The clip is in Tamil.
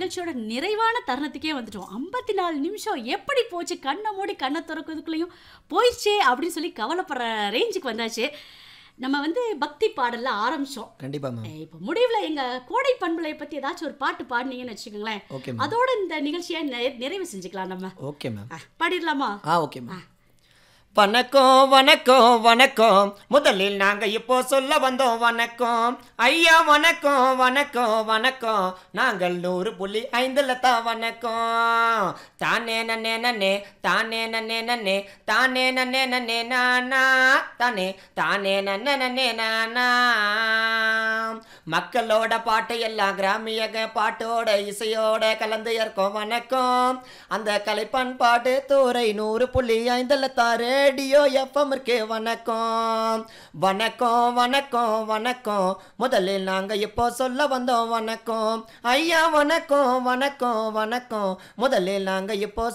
நிகழ்ச்சியோட நிறைவான தருணத்துக்கே வந்துட்டோம் ஐம்பத்தி நாலு நிமிஷம் எப்படி போச்சு கண்ணை மூடி கண்ணை திறக்கிறதுக்குள்ளேயும் போயிடுச்சே அப்படின்னு சொல்லி கவலைப்படுற ரேஞ்சுக்கு வந்தாச்சு நம்ம வந்து பக்தி பாடல்ல ஆரம்பிச்சோம் கண்டிப்பா மேம் இப்போ முடிவுல எங்க கோடை பண்புகளை பத்தி ஏதாச்சும் ஒரு பாட்டு பாடுனீங்கன்னு வச்சுக்கோங்களேன் ஓகே மேம் அதோட இந்த நிகழ்ச்சியை நெ- நிறைவு செஞ்சுக்கலாம் நம்ம ஓகே மேம் ஆ, பாடிடலாமா ஆ ஓகே மேம் வணக்கம் வணக்கம் வணக்கம் முதலில் நாங்க இப்போ சொல்ல வந்தோம் வணக்கம் ஐயா வணக்கம் வணக்கம் வணக்கம் நாங்கள் நூறு புள்ளி ஐந்துல தான் வணக்கம் தானே நன்னே நன்னே தானே நன்னே நன்னே தானே நன்னே நன்னே நானா தானே தானே நன்னே நன்னே நானா மக்களோட பாட்டு எல்லாம் கிராமிய க- பாட்டோட இசையோட கலந்து இருக்கும் வணக்கம் அந்த கலைப்பன் பாட்டு தூரை நூறு புள்ளி ஐந்துல தான் ரேடியோ எஃப்எம் இருக்கு வணக்கம் வணக்கம் வணக்கம் வணக்கம் முதலில் நாங்க இப்போ சொல்ல வந்தோம் வணக்கம் ஐயா வணக்கம் வணக்கம் வணக்கம் முதலில் நாங்க இப்போ